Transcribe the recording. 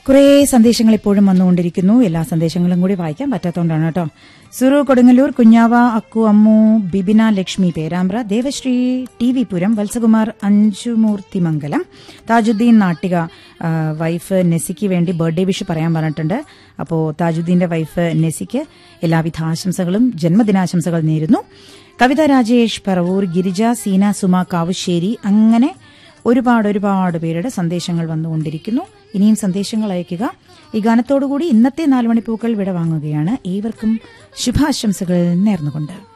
കുറേ സന്ദേശങ്ങൾ ഇപ്പോഴും വന്നുകൊണ്ടിരിക്കുന്നു എല്ലാ സന്ദേശങ്ങളും കൂടി വായിക്കാൻ പറ്റാത്തതുകൊണ്ടാണ് കേട്ടോ സുറു കൊടുങ്ങല്ലൂർ കുഞ്ഞാവ അക്കു അമ്മു ബിബിന ലക്ഷ്മി പേരാമ്പ്ര ദേവശ്രീ ടി വി പുരം വത്സകുമാർ അഞ്ചുമൂർത്തി മംഗലം താജുദ്ദീൻ നാട്ടിക ആ, വൈഫ് നെസിക്ക് വേണ്ടി ബർത്ത്ഡേ വിഷ് പറയാൻ പറഞ്ഞിട്ടുണ്ട് അപ്പോൾ താജുദ്ദീന്റെ വൈഫ് നെസിക്ക് എല്ലാവിധ ആശംസകളും ജന്മദിനാശംസകൾ നേരുന്നു കവിത രാജേഷ് പറവൂർ ഗിരിജ സീന സുമ കാവുശ്ശേരി അങ്ങനെ ഒരുപാട് ഒരുപാട് പേരുടെ സന്ദേശങ്ങൾ വന്നുകൊണ്ടിരിക്കുന്നു ഇനിയും സന്ദേശങ്ങൾ അയയ്ക്കുക ഈ ഗാനത്തോടുകൂടി ഇന്നത്തെ നാലുമണിപ്പൂക്കൾ വിട വാങ്ങുകയാണ് ഏവർക്കും ശുഭാശംസകൾ നേർന്നുകൊണ്ട്